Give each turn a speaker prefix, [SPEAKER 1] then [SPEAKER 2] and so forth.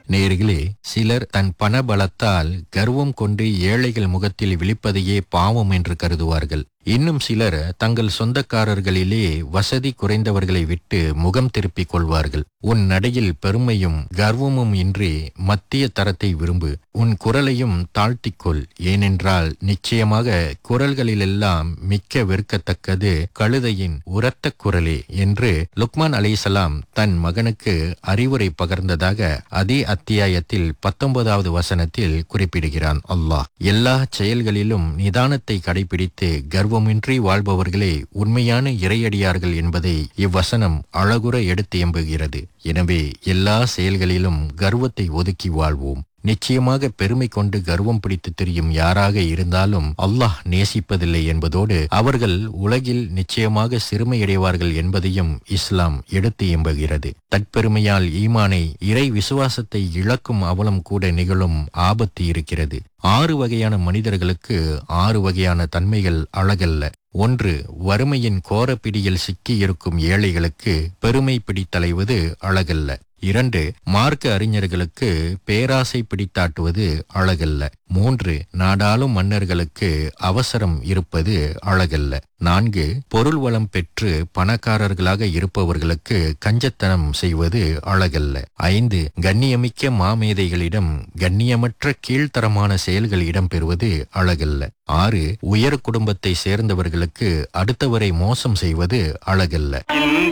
[SPEAKER 1] நேர்களே சிலர் தன் பண பலத்தால் கர்வம் கொண்டு ஏழைகள் முகத்தில் விழிப்பதையே பாவம் என்று கருதுவார்கள் இன்னும் சிலர் தங்கள் சொந்தக்காரர்களிலே வசதி குறைந்தவர்களை விட்டு முகம் திருப்பிக் கொள்வார்கள் உன் நடையில் பெருமையும் கர்வமும் இன்றி மத்திய தரத்தை விரும்பு உன் குரலையும் தாழ்த்திக்கொள் ஏனென்றால் நிச்சயமாக குரல்களிலெல்லாம் மிக்க வெறுக்கத்தக்கது கழுதையின் உரத்த குரலே என்று லுக்மான் அலைசலாம் தன் மகனுக்கு அறிவுரை பகர்ந்ததாக அதே அத்தியாயத்தில் பத்தொன்பதாவது வசனத்தில் குறிப்பிடுகிறான் அல்லாஹ் எல்லா செயல்களிலும் நிதானத்தை கடைபிடித்து கர்வமின்றி வாழ்பவர்களே உண்மையான இறையடியார்கள் என்பதை இவ்வசனம் அழகுற எடுத்து எம்புகிறது எனவே எல்லா செயல்களிலும் கர்வத்தை ஒதுக்கி வாழ்வோம் நிச்சயமாக பெருமை கொண்டு கர்வம் பிடித்து திரியும் யாராக இருந்தாலும் அல்லாஹ் நேசிப்பதில்லை என்பதோடு அவர்கள் உலகில் நிச்சயமாக சிறுமையடைவார்கள் என்பதையும் இஸ்லாம் எடுத்து எம்புகிறது தற்பெருமையால் ஈமானை இறை விசுவாசத்தை இழக்கும் அவலம் கூட நிகழும் ஆபத்து இருக்கிறது ஆறு வகையான மனிதர்களுக்கு ஆறு வகையான தன்மைகள் அழகல்ல ஒன்று வறுமையின் கோரப்பிடியில் சிக்கியிருக்கும் ஏழைகளுக்கு பெருமை பிடித்தலைவது அழகல்ல இரண்டு மார்க்க அறிஞர்களுக்கு பேராசை பிடித்தாட்டுவது அழகல்ல மூன்று நாடாளும் மன்னர்களுக்கு அவசரம் இருப்பது அழகல்ல நான்கு பொருள் வளம் பெற்று பணக்காரர்களாக இருப்பவர்களுக்கு கஞ்சத்தனம் செய்வது அழகல்ல ஐந்து கண்ணியமிக்க மாமேதைகளிடம் கண்ணியமற்ற கீழ்த்தரமான செயல்கள் இடம்பெறுவது அழகல்ல ஆறு உயர் குடும்பத்தை சேர்ந்தவர்களுக்கு அடுத்தவரை மோசம் செய்வது அழகல்ல